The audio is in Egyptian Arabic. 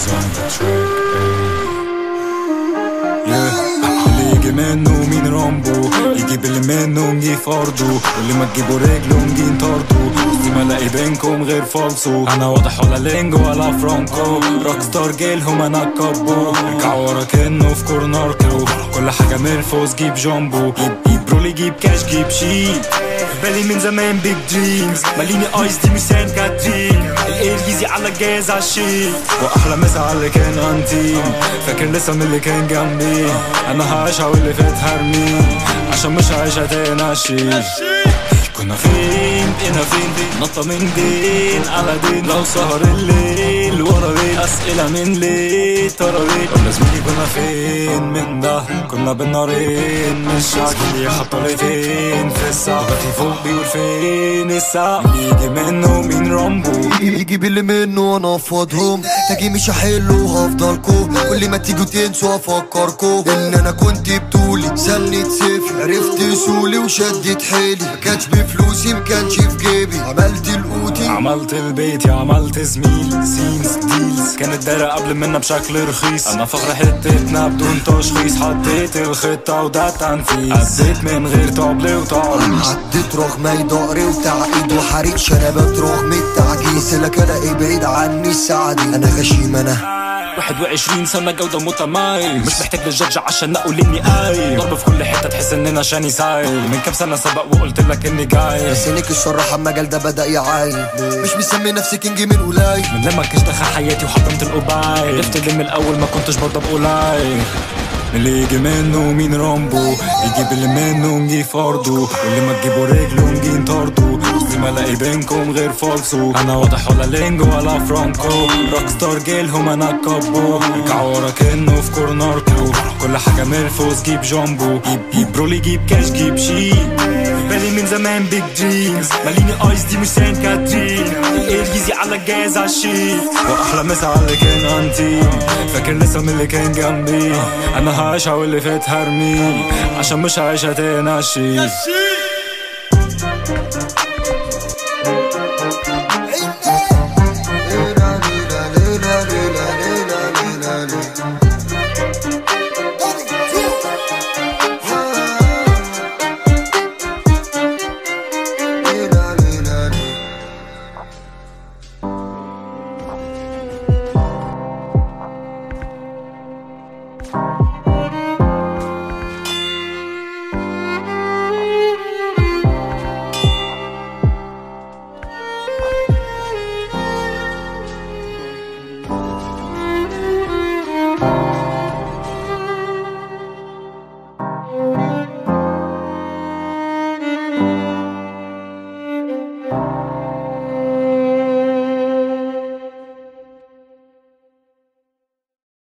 on the track yeah. اللي يجي منه مين رامبو يجيب اللي منه نجي فرضه واللي ما تجيبوا رجله نجي نطرده بس ما الاقي بينكم غير فالصو انا واضح ولا لينجو ولا فرانكو روك ستار جيلهم انا كابو ارجعوا ورا كأنه في كورنر كرو كل حاجة ملفوس جيب جامبو جيب جيب برولي جيب كاش جيب شيت بالي من زمان بيج دريمز ماليني ايس دي مش سان كاترين الاير يزي على الجاز عالشيت واحلى مسا على اللي كان انتيم فاكر لسه من اللي كان جنبي انا هعيشها واللي فات هرمي عشان مش هعيشها تاني عشيت كنا فين بقينا فين نطة من دين على دين لو سهر الليل ورا بيت أسئلة من ليه ترى ليه ولا زميلي كنا فين من ده كنا بالنارين مش عاجبني خطة لفين في الساعة دلوقتي فوق بيقول فين الساعة يجي منه مين رامبو يجي باللي منه انا افضهم تاجي مش هحله هفضلكو كل ما تيجوا تنسوا افكركو ان انا كنت بطولي سنة صفر عرفت سولي وشدت حيلي ما كانش بفلوسي ما كانش في جيبي عملت القوتي عملت البيت يا عملت زميل سينز ديلز كانت دايرة قبل منا بشكل رخيص انا فخر حتتنا بدون تشخيص حطيت الخطة وده تنفيذ عديت من غير طبل وطعن عديت رغم ضهري وتعقيد وحريق شنبات رغم التعجيز لك انا ايه بعيد عني السعدي انا غشيم انا 21 سنة جودة متميز مش محتاج للجدج عشان اقول اني قايم ضرب في كل حتة تحس اننا شاني سايل من كام سنة سبق وقلت لك اني جاي سنك الصراحة المجال ده بدأ يعاين مش مسمي نفسي كينج من قليل من لما كنت دخل حياتي وحطمت القبايل عرفت اللي من الاول ما كنتش برضه بقولاي اللي يجي منه مين رامبو يجيب اللي منه نجي فرضه واللي ما تجيبوا رجله نجي نطرده بس ما الاقي بينكم غير فالصو انا واضح ولا لينجو ولا فرانكو روك ستار جيلهم انا كابو ارجعوا ورا كأنه في كورنر كرو كل حاجة ملفوس جيب جامبو جيب جيب برولي جيب كاش جيب شيت بالي من زمان بيج دريمز ماليني ايس دي مش سان كاترين الاير يزي على الجاز عالشيت واحلى مسا على اللي كان انتيم فاكر لسه من اللي كان جنبي انا هعيشها واللي فات هرمي عشان مش هعيشها تاني عشيت Thank